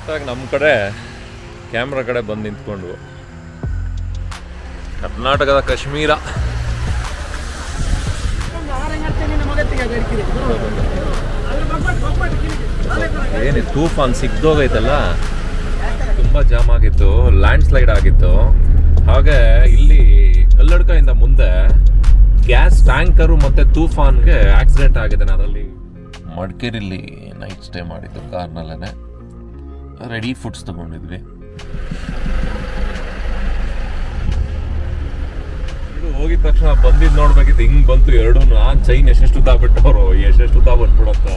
ಕರೆಕ್ಟಾಗಿ ನಮ್ಮ ಕಡೆ ಕ್ಯಾಮ್ರಾ ಕಡೆ ಬಂದು ನಿಂತ್ಕೊಂಡ್ವು ಕರ್ನಾಟಕದ ಕಾಶ್ಮೀರ ಏನು ತೂಫಾನ್ ಸಿಕ್ದೋಗೈತಲ್ಲ ತುಂಬ ಜಾಮ್ ಆಗಿತ್ತು ಲ್ಯಾಂಡ್ ಸ್ಲೈಡ್ ಆಗಿತ್ತು ಹಾಗೆ ಇಲ್ಲಿ ಕಲ್ಲಡ್ಕದಿಂದ ಮುಂದೆ ಗ್ಯಾಸ್ ಟ್ಯಾಂಕರು ಮತ್ತೆ ತೂಫಾನ್ಗೆ ಆಕ್ಸಿಡೆಂಟ್ ಆಗಿದೆ ಅದರಲ್ಲಿ ಮಡಿಕೇರಿಲಿ ನೈಟ್ ಸ್ಟೇ ಮಾಡಿದ್ದು ಕಾರ್ನಲ್ಲೇ ರೆಡಿ ಫುಡ್ಸ್ ತಗೊಂಡಿದ್ವಿ ಇದು ಹೋಗಿದ ತಕ್ಷಣ ಬಂದಿದ್ ನೋಡ್ಬೇಕಿತ್ತು ಹಿಂಗ್ ಬಂತು ಎರಡು ನಾನ್ ಚೈನ್ ಎಷ್ಟೆಷ್ಟು ಉದ್ದ ಬಿಟ್ಟವ್ರು ಎಷ್ಟೆಷ್ಟು ಉದ್ದ ಬಂದ್ಬಿಡತ್ತ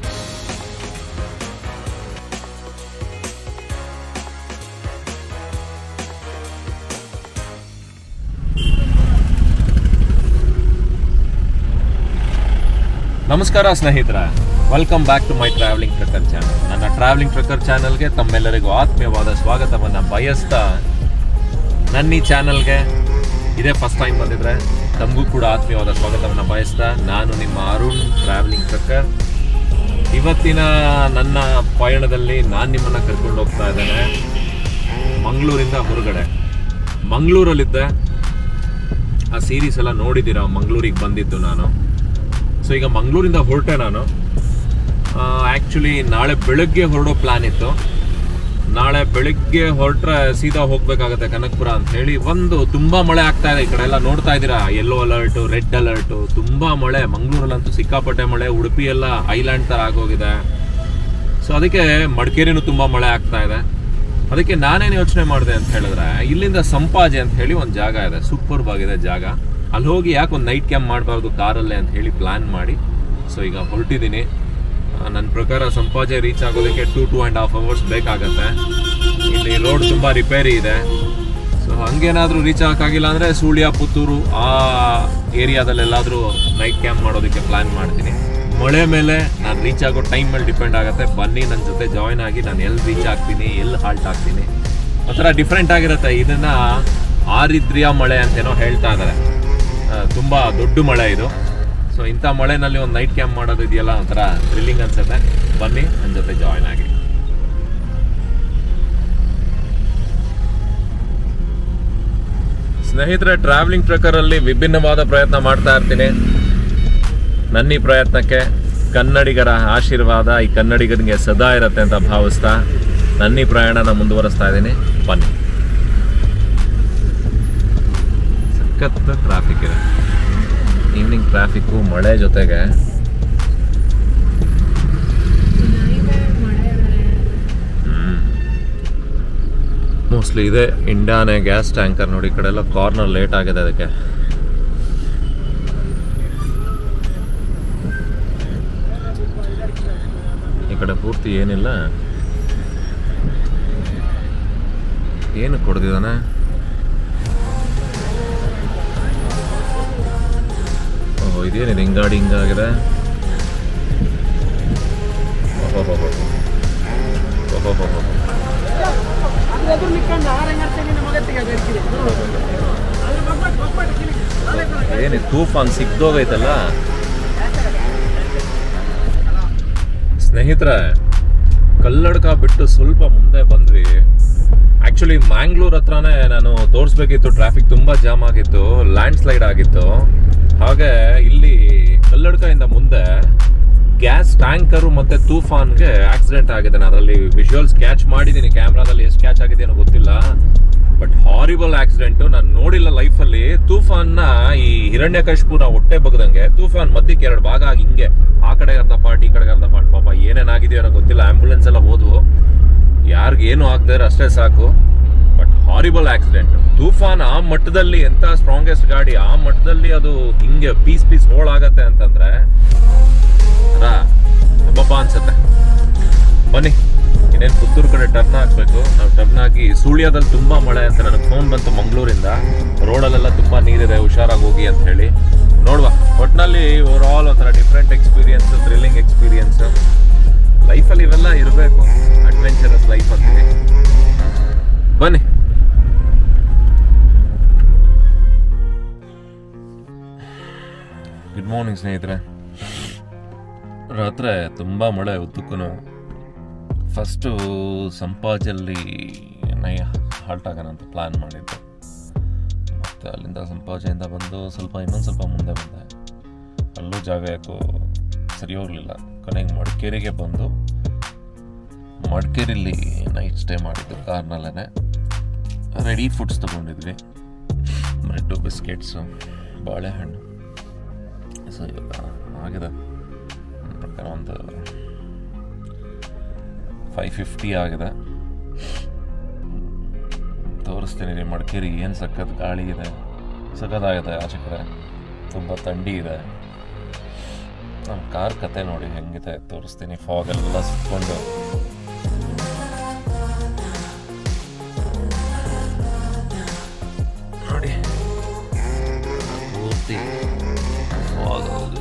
ನಮಸ್ಕಾರ ಸ್ನೇಹಿತರ welcome back to my traveling trucker channel ನನ್ನ ಟ್ರಾವೆಲಿಂಗ್ ಟ್ರಕ್ಕರ್ ಚಾನಲ್ಗೆ ತಮ್ಮೆಲ್ಲರಿಗೂ ಆತ್ಮೀಯವಾದ ಸ್ವಾಗತವನ್ನು ಬಯಸ್ತಾ ನನ್ನ ಈ ಚಾನಲ್ಗೆ ಇದೇ ಫಸ್ಟ್ ಟೈಮ್ ಬಂದಿದ್ರೆ ತಮಗೂ ಕೂಡ ಆತ್ಮೀಯವಾದ ಸ್ವಾಗತವನ್ನು ಬಯಸ್ತಾ ನಾನು ನಿಮ್ಮ ಅರುಣ್ ಟ್ರಾವೆಲಿಂಗ್ ಟ್ರಕ್ಕರ್ ಇವತ್ತಿನ ನನ್ನ ಪಯಣದಲ್ಲಿ ನಾನು ನಿಮ್ಮನ್ನು ಕರ್ಕೊಂಡು ಹೋಗ್ತಾ ಇದ್ದೇನೆ ಮಂಗಳೂರಿಂದ ಹೊರಗಡೆ ಮಂಗಳೂರಲ್ಲಿದ್ದೆ ಆ ಸೀರೀಸ್ ಎಲ್ಲ ನೋಡಿದ್ದೀರಾ ಮಂಗಳೂರಿಗೆ ಬಂದಿದ್ದು ನಾನು ಸೊ ಈಗ ಮಂಗಳೂರಿಂದ ಹೊರಟೆ ನಾನು ಆ್ಯಕ್ಚುಲಿ ನಾಳೆ ಬೆಳಗ್ಗೆ ಹೊರಡೋ ಪ್ಲ್ಯಾನ್ ಇತ್ತು ನಾಳೆ ಬೆಳಗ್ಗೆ ಹೊರಟ್ರೆ ಸೀದಾ ಹೋಗ್ಬೇಕಾಗತ್ತೆ ಕನಕಪುರ ಅಂತ ಹೇಳಿ ಒಂದು ತುಂಬಾ ಮಳೆ ಆಗ್ತಾ ಇದೆ ಈ ಕಡೆ ಎಲ್ಲ ನೋಡ್ತಾ ಇದ್ದೀರಾ ಯೆಲ್ಲೋ ಅಲರ್ಟ್ ರೆಡ್ ಅಲರ್ಟ್ ತುಂಬಾ ಮಳೆ ಮಂಗಳೂರಲ್ಲಂತೂ ಸಿಕ್ಕಾಪಟ್ಟೆ ಮಳೆ ಉಡುಪಿ ಎಲ್ಲ ಐಲ್ಯಾಂಡ್ ತರ ಆಗೋಗಿದೆ ಸೊ ಅದಕ್ಕೆ ಮಡಿಕೇರಿನೂ ತುಂಬಾ ಮಳೆ ಆಗ್ತಾ ಇದೆ ಅದಕ್ಕೆ ನಾನೇನು ಯೋಚನೆ ಮಾಡಿದೆ ಅಂತ ಹೇಳಿದ್ರೆ ಇಲ್ಲಿಂದ ಸಂಪಾಜೆ ಅಂತ ಹೇಳಿ ಒಂದು ಜಾಗ ಇದೆ ಸೂಪರ್ ಆಗಿದೆ ಜಾಗ ಅಲ್ಲಿ ಹೋಗಿ ಯಾಕೆ ಒಂದು ನೈಟ್ ಕ್ಯಾಂಪ್ ಮಾಡಬಾರ್ದು ಕಾರಲ್ಲೇ ಅಂತ ಹೇಳಿ ಪ್ಲಾನ್ ಮಾಡಿ ಸೊ ಈಗ ಹೊರಟಿದ್ದೀನಿ ನನ್ನ ಪ್ರಕಾರ ಸಂಪಾಜೆ ರೀಚ್ ಆಗೋದಕ್ಕೆ two two and half hours ಬೇಕಾಗತ್ತೆ ಇಲ್ಲಿ ರೋಡ್ ತುಂಬ ರಿಪೇರಿ ಇದೆ ಸೊ ಹಂಗೇನಾದರೂ ರೀಚ್ ಆಗೋಕ್ಕಾಗಿಲ್ಲ ಅಂದರೆ ಸೂಳ್ಯ ಪುತ್ತೂರು ಆ ಏರಿಯಾದಲ್ಲೆಲ್ಲಾದರೂ ನೈಟ್ ಕ್ಯಾಂಪ್ ಮಾಡೋದಕ್ಕೆ ಪ್ಲಾನ್ ಮಾಡ್ತೀನಿ ಮಳೆ ಮೇಲೆ ನಾನು ರೀಚ್ ಆಗೋ ಟೈಮ್ ಮೇಲೆ ಡಿಪೆಂಡ್ ಆಗುತ್ತೆ ಬನ್ನಿ ನನ್ನ ಜೊತೆ ಜಾಯ್ನ್ ಆಗಿ ನಾನು ಎಲ್ಲಿ ರೀಚ್ ಆಗ್ತೀನಿ ಎಲ್ಲಿ ಹಾಲ್ಟ್ ಆಗ್ತೀನಿ ಒಂಥರ ಡಿಫ್ರೆಂಟ್ ಆಗಿರುತ್ತೆ ಇದನ್ನ ಆರಿದ್ರಿಯ ಮಳೆ ಅಂತೇನೋ ಹೇಳ್ತಾ ಇದ್ದಾರೆ ತುಂಬ ದೊಡ್ಡ ಮಳೆ ಇದು ಸೊ ಇಂಥ ಮಳೆನಲ್ಲಿ ಒಂದು ನೈಟ್ ಕ್ಯಾಂಪ್ ಮಾಡೋದು ಇದೆಯಲ್ಲ ಒಂಥರ ಥ್ರಿಲ್ಲಿಂಗ್ ಅನ್ಸುತ್ತೆ ಬನ್ನಿ ನನ್ನ ಜೊತೆ ಜಾಯ್ನ್ ಆಗಿ ಸ್ನೇಹಿತರೆ ಟ್ರಾವೆಲಿಂಗ್ ಟ್ರಕ್ಕರಲ್ಲಿ ವಿಭಿನ್ನವಾದ ಪ್ರಯತ್ನ ಮಾಡ್ತಾ ಇರ್ತೀನಿ ನನ್ನ ಈ ಪ್ರಯತ್ನಕ್ಕೆ ಕನ್ನಡಿಗರ ಆಶೀರ್ವಾದ ಈ ಕನ್ನಡಿಗರಿಗೆ ಸದಾ ಇರತ್ತೆ ಅಂತ ಭಾವಿಸ್ತಾ ನನ್ನ ಈ ಪ್ರಯಾಣನ ಮುಂದುವರಿಸ್ತಾ ಇದ್ದೀನಿ ಬನ್ನಿ ಸಖತ್ ಟ್ರಾಫಿಕ್ ಇದೆ ಈವ್ನಿಂಗ್ ಟ್ರಾಫಿಕ್ಕು ಮಳೆ ಜೊತೆಗೆ ಮೋಸ್ಟ್ಲಿ ಇದೆ ಇಂಡಿಯಾನೇ ಗ್ಯಾಸ್ ಟ್ಯಾಂಕರ್ ನೋಡಿ ಈ ಕಡೆ ಎಲ್ಲ ಕಾರ್ನರ್ ಲೇಟ್ ಆಗಿದೆ ಅದಕ್ಕೆ ಈ ಕಡೆ ಪೂರ್ತಿ ಏನಿಲ್ಲ ಏನು ಕೊಡ್ದಿದ್ದಾನೆ ಓಹೋ ಇದೇನಿದೆ ಹಿಂಗಾಡಿ ಹಿಂಗಾಗಿದೆ ಓಹೋ ಹೋ ಓಹೋ ಹೋ ಹೋ ಏನಿ ತೂಫಾನ್ ಸಿಕ್ದೋಗೈತಲ್ಲ ಸ್ನೇಹಿತರೆ ಕಲ್ಲಡ್ಕ ಬಿಟ್ಟು ಸ್ವಲ್ಪ ಮುಂದೆ ಬಂದ್ವಿ ಆಕ್ಚುಲಿ ಮ್ಯಾಂಗ್ಳೂರ್ ಹತ್ರನೇ ನಾನು ತೋರಿಸ್ಬೇಕಿತ್ತು ಟ್ರಾಫಿಕ್ ತುಂಬಾ ಜಾಮ್ ಆಗಿತ್ತು ಲ್ಯಾಂಡ್ ಸ್ಲೈಡ್ ಆಗಿತ್ತು ಹಾಗೆ ಇಲ್ಲಿ ಕಲ್ಲಡ್ಕದಿಂದ ಮುಂದೆ ಗ್ಯಾಸ್ ಟ್ಯಾಂಕರು ಮತ್ತೆ ತೂಫಾನ್ಗೆ ಆಕ್ಸಿಡೆಂಟ್ ಆಗಿದೆ ನಾನು ಅದರಲ್ಲಿ ವಿಜುವಲ್ಸ್ ಕ್ಯಾಚ್ ಮಾಡಿದ್ದೀನಿ ಕ್ಯಾಮ್ರಾದಲ್ಲಿ ಎಷ್ಟು ಕ್ಯಾಚ್ ಆಗಿದೆ ಏನೋ ಗೊತ್ತಿಲ್ಲ ಬಟ್ ಹಾರಿಬಲ್ ಆಕ್ಸಿಡೆಂಟ್ ನಾನು ನೋಡಿಲ್ಲ ಲೈಫಲ್ಲಿ ತೂಫಾನ್ನ ಈ ಹಿರಣ್ಯಕಶ್ಪುರ ಹೊಟ್ಟೆ ಬಗ್ದಂಗೆ ತೂಫಾನ್ ಮಧ್ಯಕ್ಕೆ ಎರಡು ಭಾಗ ಆಗಿ ಹಿಂಗೆ ಆ ಕಡೆ ಅರ್ಧ ಪಾರ್ಟ್ ಈ ಕಡೆಗೆ ಅರ್ಧ ಪಾರ್ಟ್ ಪಾಪ ಏನೇನಾಗಿದೆಯೋ ಏನೋ ಗೊತ್ತಿಲ್ಲ ಆಂಬುಲೆನ್ಸ್ ಎಲ್ಲ ಹೋದ್ವು ಯಾರಿಗೇನು ಆಗದೆ ಅಷ್ಟೇ ಸಾಕು ಬಟ್ ಹಾರಿಬಲ್ ಆಕ್ಸಿಡೆಂಟ್ ತೂಫಾನ್ ಆ ಮಟ್ಟದಲ್ಲಿ ಎಂತ ಸ್ಟ್ರಾಂಗೆಸ್ಟ್ ಗಾಡಿ ಆ ಮಟ್ಟದಲ್ಲಿ ಅದು ಹಿಂಗೆ ಪೀಸ್ ಪೀಸ್ ಹೋಳಾಗತ್ತೆ ಅಂತಂದ್ರೆ ಹಬ್ಬಪ್ಪ ಅನ್ಸುತ್ತೆ ಬನ್ನಿ ಇನ್ನೇನು ಪುತ್ತೂರು ಕಡೆ ಟರ್ನ್ ಹಾಕ್ಬೇಕು ನಾವು ಟರ್ನ್ ಆಗಿ ಸುಳ್ಯದಲ್ಲಿ ತುಂಬಾ ಮಳೆ ಅಂತ ನನಗೆ ಫೋನ್ ಬಂತು ಮಂಗಳೂರಿಂದ ರೋಡಲ್ಲೆಲ್ಲ ತುಂಬಾ ನೀರಿದೆ ಹುಷಾರಾಗಿ ಹೋಗಿ ಅಂತ ಹೇಳಿ ನೋಡುವ ಒಟ್ಟಿನಲ್ಲಿ ಓವರ್ ಆಲ್ ಒಂಥರ ಡಿಫ್ರೆಂಟ್ ಎಕ್ಸ್ಪೀರಿಯನ್ಸ್ ಥ್ರಿಲ್ಲಿಂಗ್ ಎಕ್ಸ್ಪೀರಿಯನ್ಸ್ ಲೈಫಲ್ಲಿ ಇವೆಲ್ಲ ಇರಬೇಕು ಅಡ್ವೆಂಚರಸ್ ಲೈಫ್ ಅಂತೀನಿ ಬನ್ನಿ ಗುಡ್ ಮಾರ್ನಿಂಗ್ ಸ್ನೇಹಿತರೆ ರಾತ್ರಿ ತುಂಬ ಮಳೆ ಉದ್ದಕ್ಕೂ ಫಸ್ಟು ಸಂಪಾಜಲ್ಲಿ ನೈ ಹಾಲ್ಟ್ ಆಗೋಣ ಅಂತ ಪ್ಲ್ಯಾನ್ ಮಾಡಿದ್ದು ಮತ್ತು ಅಲ್ಲಿಂದ ಸಂಪಾಜೆಯಿಂದ ಬಂದು ಸ್ವಲ್ಪ ಇನ್ನೊಂದು ಸ್ವಲ್ಪ ಮುಂದೆ ಬಂದೆ ಅಲ್ಲೂ ಜಾಗ ಯಾಕೋ ಸರಿ ಹೋಗಲಿಲ್ಲ ಕೊನೆಗೆ ಮಡಿಕೇರಿಗೆ ಬಂದು ಮಡಿಕೇರಿಲಿ ನೈಟ್ ಸ್ಟೇ ಮಾಡಿದ್ದು ಕಾರ್ನಲ್ಲೇ ರೆಡಿ ಫುಡ್ಸ್ ತೊಗೊಂಡಿದ್ವಿ ಬ್ರೆಡ್ಡು ಬಿಸ್ಕೆಟ್ಸು ಬಾಳೆಹಣ್ಣು ಸೊ ಇವಾಗ ಆಗಿದೆ ನನ್ನ ಪ್ರಕಾರ ಒಂದು ಫೈವ್ ಫಿಫ್ಟಿ ಆಗಿದೆ ತೋರಿಸ್ತೀನಿ ರೀ ಮಡಿಕೇರಿ ಏನು ಸಖತ್ ಗಾಳಿ ಇದೆ ಸಖತ್ತಾಗಿದೆ ಆಚೆ ಕಡೆ ತುಂಬ ಥಂಡಿ ಇದೆ ನಮ್ಮ ಕಾರ್ ಕತೆ ನೋಡಿ ಹೆಂಗಿದೆ ತೋರಿಸ್ತೀನಿ ಫಾಗ್ ಎಲ್ಲ ಸುತ್ಕೊಂಡು ನೋಡಿ ಪೂರ್ತಿ ಫಾಗ್ ಹೋಗಿದೆ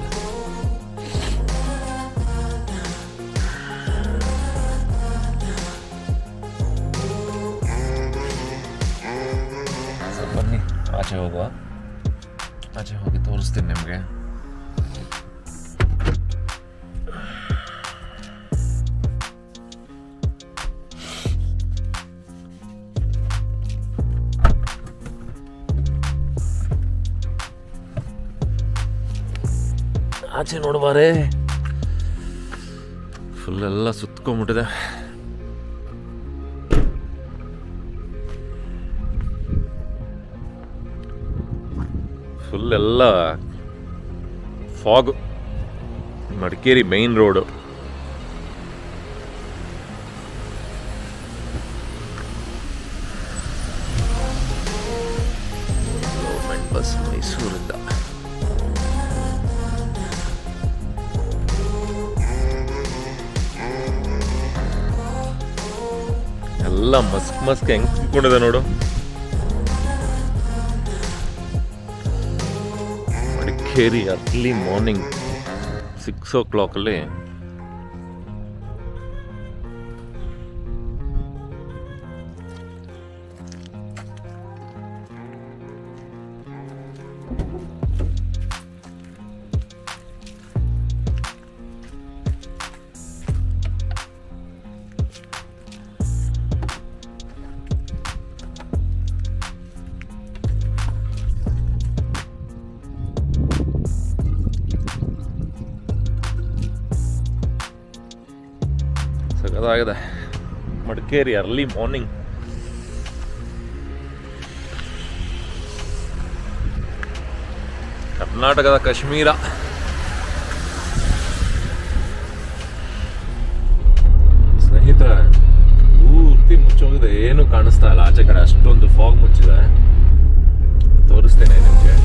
ಸೊ ಬನ್ನಿ ಆಚೆ ಹೋಗುವ ಆಚೆ ಹೋಗಿ ತೋರಿಸ್ತೀನಿ ನಿಮಗೆ ಆಚೆ ನೋಡ್ಬಾರೆ ಫುಲ್ ಎಲ್ಲ ಸುತ್ಕೊಂಡ್ಬಿಟ್ಟಿದೆ ಫುಲ್ ಎಲ್ಲ fog Madikeri main road government bus ಮೈಸೂರಿಂದ ಎಲ್ಲ ಮಸ್ಕ್ ಮಸ್ಕ್ ಹೆಂಗ್ ತಿಳ್ಕೊಂಡಿದೆ ನೋಡು ಮಡಿಕೇರಿ ಅರ್ಲಿ ಮಾರ್ನಿಂಗ್ ಸಿಕ್ಸ್ ಓ ಕ್ಲಾಕಲ್ಲಿ ಸಖತ್ತಾಗಿದೆ ಮಡಿಕೇರಿ ಅರ್ಲಿ ಮಾರ್ನಿಂಗ್ ಕರ್ನಾಟಕದ ಕಾಶ್ಮೀರ ಸ್ನೇಹಿತರ ಪೂರ್ತಿ ಮುಚ್ಚೋಗಿದೆ ಏನು ಕಾಣಿಸ್ತಾ ಇಲ್ಲ ಆಚೆ ಕಡೆ ಅಷ್ಟೊಂದು ಫಾಗ್ ಮುಚ್ಚಿದೆ ತೋರಿಸ್ತೇನೆ ನಿಮಗೆ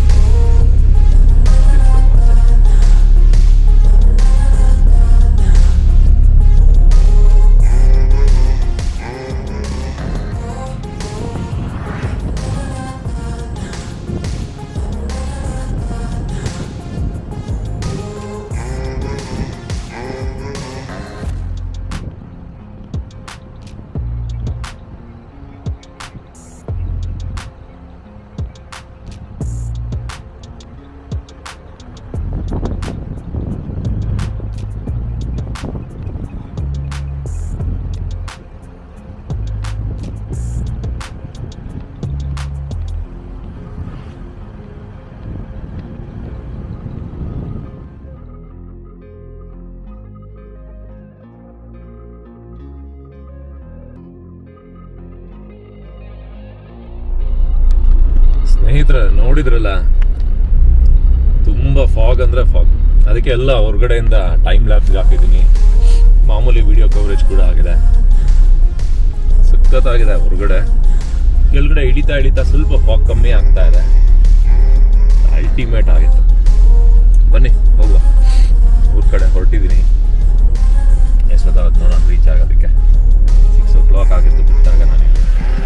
ಸ್ನೇಹಿತರ ನೋಡಿದ್ರಲ್ಲ ತುಂಬಾ ಫಾಗ್ ಅಂದ್ರೆ ಫಾಗ್ ಅದಕ್ಕೆ ಎಲ್ಲ ಹೊರಗಡೆಯಿಂದ ಟೈಮ್ ಲ್ಯಾಪ್ಸ್ಗೆ ಹಾಕಿದ್ದೀನಿ ಮಾಮೂಲಿ ವಿಡಿಯೋ ಕವರೇಜ್ ಕೂಡ ಆಗಿದೆ ಸಖತ್ತಾಗಿದೆ ಹೊರಗಡೆ ಕೆಳಗಡೆ ಇಳಿತಾ ಇಳಿತಾ ಸ್ವಲ್ಪ ಫಾಗ್ ಕಮ್ಮಿ ಆಗ್ತಾ ಇದೆ ಅಲ್ಟಿಮೇಟ್ ಆಗಿತ್ತು ಬನ್ನಿ ಹೋಗುವ ಊರ್ ಕಡೆ ಹೊರಟಿದ್ದೀನಿ ಎಷ್ಟೊತ್ತಾಗುತ್ತೆ ನೋಡೋಣ ರೀಚ್ ಆಗೋದಕ್ಕೆ ಸಿಕ್ಸ್ ಓ ಕ್ಲಾಕ್ ಆಗಿತ್ತು ಬಿಟ್ಟಾಗ ನಾನು ಇಲ್ಲಿ.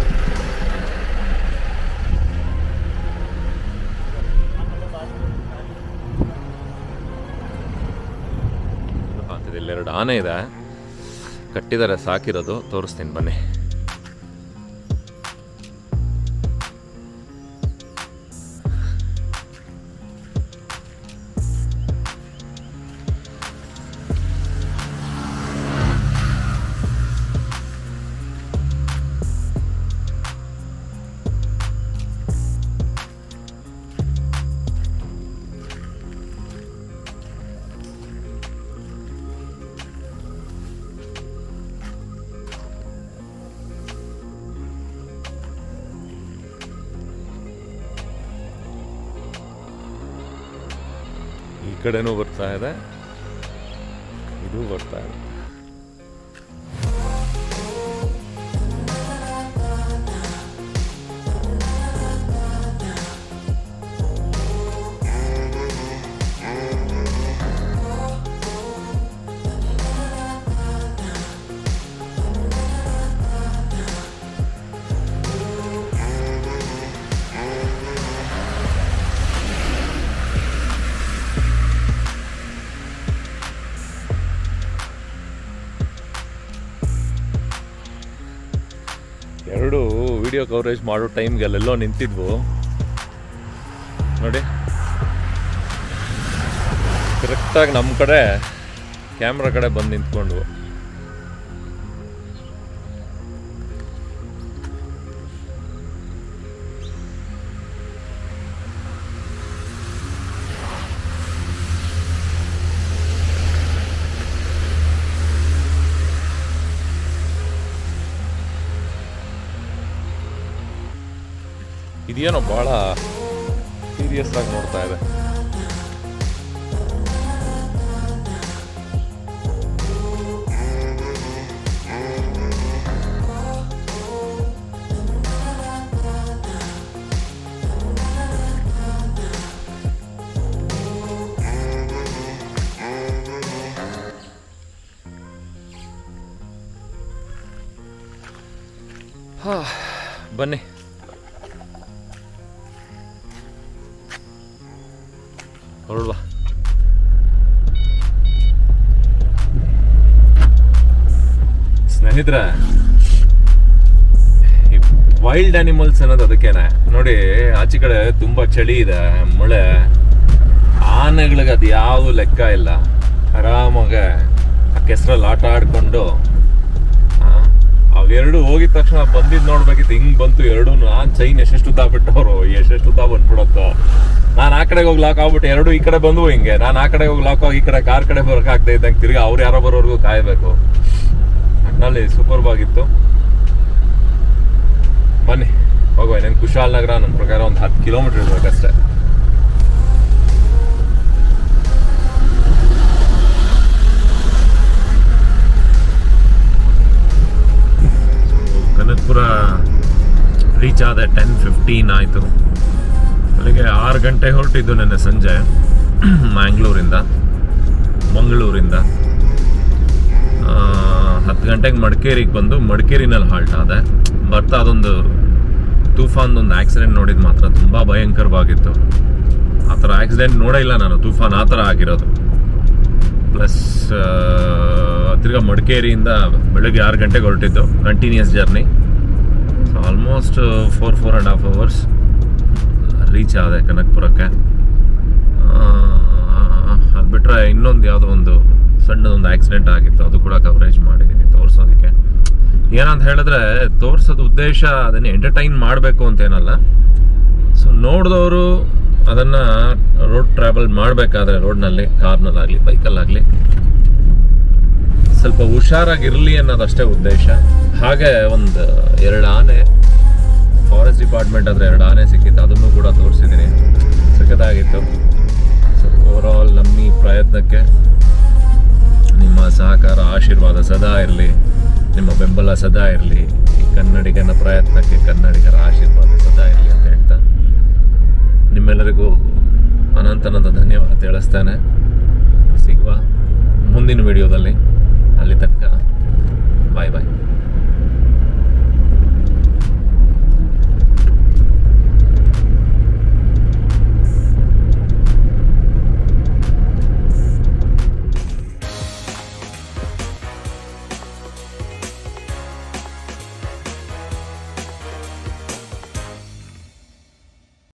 ಕಾಣ್ತಿದೆ ಇಲ್ಲೆರಡು ಆನೆ ಇದೆ ಕಟ್ಟಿದ್ದಾರೆ ಸಾಕಿರೋದು ತೋರಿಸ್ತೀನಿ ಬನ್ನಿ ಈ ಕಡೆನೂ ಬರ್ತಾ ಇದೆ ಇದು ಬರ್ತಾ ಇದೆ ಎರಡು ವಿಡಿಯೋ ಕವರೇಜ್ ಮಾಡೋ ಟೈಮ್ಗೆ ಅಲ್ಲೆಲ್ಲೋ ನಿಂತಿದ್ವು ನೋಡಿ ಕರೆಕ್ಟಾಗಿ ನಮ್ಮ ಕಡೆ ಕ್ಯಾಮ್ರಾ ಕಡೆ ಬಂದು ನಿಂತ್ಕೊಂಡ್ವು ಇದೇನೋ ಭಾಳ ಸೀರಿಯಸ್ ಆಗಿ ನೋಡ್ತಾ ಇದೆ ಹಾ ಬನ್ನಿ ಹೊರಡುವ ಸ್ನೇಹಿತರೆ ವೈಲ್ಡ್ ಅನಿಮಲ್ಸ್ ಅನ್ನೋದು ಅದಕ್ಕೇನೆ ನೋಡಿ ಆಚೆ ಕಡೆ ತುಂಬಾ ಚಳಿ ಇದೆ ಮಳೆ ಆನೆಗಳಿಗೆ ಅದು ಯಾವುದು ಲೆಕ್ಕ ಇಲ್ಲ ಆರಾಮಾಗ ಆ ಕೆಸರಲ್ಲಿ ಆಟ ಆಡ್ಕೊಂಡು ಆ, ಅವೆರಡು ಹೋಗಿದ ತಕ್ಷಣ ಬಂದಿದ್ ನೋಡ್ಬೇಕಿತ್ತು ಹಿಂಗ್ ಬಂತು ಎರಡು ನಾನ್ ಚೈನ್ ಎಷ್ಟೆಷ್ಟು ಉದ್ದ ಬಿಟ್ಟವ್ರು ಎಷ್ಟೆಷ್ಟು ಉದ್ದ ಬಂದ್ಬಿಡತ್ತೋ ನಾನು ಆ ಕಡೆಗೆ ಹೋಗಿ ಲಾಕ್ ಆಗ್ಬಿಟ್ಟು ಎರಡು ಈ ಕಡೆ ಬಂದ್ವು ಹಿಂಗೆ ನಾನು ಆ ಕಡೆ ಹೋಗಿ ಲಾಕ್ ಆಗಿ ಈ ಕಡೆ ಕಾರ್ ಕಡೆ ಬರಕ್ ಆಗ್ತಾ ಇದ್ದಂಗೆ ತಿರ್ಗಿ ಅವ್ರು ಯಾರೋ ಬರೋರ್ಗು ಕಾಯ್ಬೇಕು ಒಟ್ನಲ್ಲಿ ಸೂಪರ್ ಆಗಿತ್ತು ಬನ್ನಿ ಹೋಗುವ ಇನ್ನೇನು ಕುಶಾಲ್ ನಗರ ನನ್ನ ಪ್ರಕಾರ ಒಂದು ಹತ್ತು ಕಿಲೋಮೀಟರ್ ಇರ್ಬೇಕಷ್ಟೇ ಕನಕಪುರ ರೀಚ್ ಆದ ಟೆನ್ ಫಿಫ್ಟೀನ್ ಆಯಿತು ಅಲ್ಲಿಗೆ ಆರು ಗಂಟೆ ಹೊರಟಿದ್ದು ನೆನ್ನೆ ಸಂಜೆ ಮ್ಯಾಂಗ್ಳೂರಿಂದ ಮಂಗಳೂರಿಂದ ಆ, ಹತ್ತು ಗಂಟೆಗೆ ಮಡಿಕೇರಿಗೆ ಬಂದು ಮಡಿಕೇರಿನಲ್ಲಿ ಹಾಲ್ಟ್ ಆದೆ ಬರ್ತಾ ಅದೊಂದು ತೂಫಾನ್ ಒಂದು ಆಕ್ಸಿಡೆಂಟ್ ನೋಡಿದ್ ಮಾತ್ರ ತುಂಬ ಭಯಂಕರವಾಗಿತ್ತು ಆ ಥರ ಆಕ್ಸಿಡೆಂಟ್ ನೋಡೇ ಇಲ್ಲ ನಾನು ತೂಫಾನ್ ಆ ಥರ ಆಗಿರೋದು ಪ್ಲಸ್ ತಿರ್ಗಾ ಮಡಿಕೇರಿಯಿಂದ ಬೆಳಗ್ಗೆ ಆರು ಗಂಟೆಗೆ ಹೊರಟಿದ್ದು continuous journey so almost four four and half hours reach ಆದೆ ಕನಕಪುರಕ್ಕೆ ಅದು ಬಿಟ್ಟರೆ ಇನ್ನೊಂದು ಯಾವುದೋ ಒಂದು ಸಣ್ಣದೊಂದು ಆಕ್ಸಿಡೆಂಟ್ ಆಗಿತ್ತು ಅದು ಕೂಡ ಕವರೇಜ್ ಮಾಡಿದ್ದೀನಿ ತೋರಿಸೋದಕ್ಕೆ ಏನಂತ ಹೇಳಿದ್ರೆ ತೋರ್ಸೋದು ಉದ್ದೇಶ ಅದನ್ನು ಎಂಟರ್ಟೈನ್ ಮಾಡಬೇಕು ಅಂತೇನಲ್ಲ ಸೊ ನೋಡಿದವರು ಅದನ್ನು ರೋಡ್ ಟ್ರಾವೆಲ್ ಮಾಡಬೇಕಾದ್ರೆ ರೋಡ್ನಲ್ಲಿ ಕಾರ್ನಲ್ಲಾಗಲಿ ಬೈಕಲ್ಲಾಗಲಿ ಸ್ವಲ್ಪ ಹುಷಾರಾಗಿರಲಿ ಅನ್ನೋದಷ್ಟೇ ಉದ್ದೇಶ ಹಾಗೆ ಒಂದು ಎರಡು ಆನೆ ಫಾರೆಸ್ಟ್ ಡಿಪಾರ್ಟ್ಮೆಂಟ್ ಆದರೆ ಎರಡು ಆನೆ ಸಿಕ್ಕಿತ್ತು ಅದನ್ನು ಕೂಡ ತೋರಿಸಿದ್ದೀನಿ ಸಖತ್ತಾಗಿತ್ತು ಸೊ ಓವರಾಲ್ ನಮ್ಮ ಈ ಪ್ರಯತ್ನಕ್ಕೆ ನಿಮ್ಮ ಸಹಕಾರ ಆಶೀರ್ವಾದ ಸದಾ ಇರಲಿ ನಿಮ್ಮ ಬೆಂಬಲ ಸದಾ ಇರಲಿ ಈ ಕನ್ನಡಿಗನ ಪ್ರಯತ್ನಕ್ಕೆ ಕನ್ನಡಿಗರ ಆಶೀರ್ವಾದ ಸದಾ ಇರಲಿ ಅಂತ ಹೇಳ್ತಾ ನಿಮ್ಮೆಲ್ಲರಿಗೂ ಅನಂತನಂತ ಧನ್ಯವಾದ ತಿಳಿಸ್ತೇನೆ ಸಿಗುವ ಮುಂದಿನ ವಿಡಿಯೋದಲ್ಲಿ ಅಲ್ಲಿ ತನಕ ಬಾಯ್ ಬಾಯ್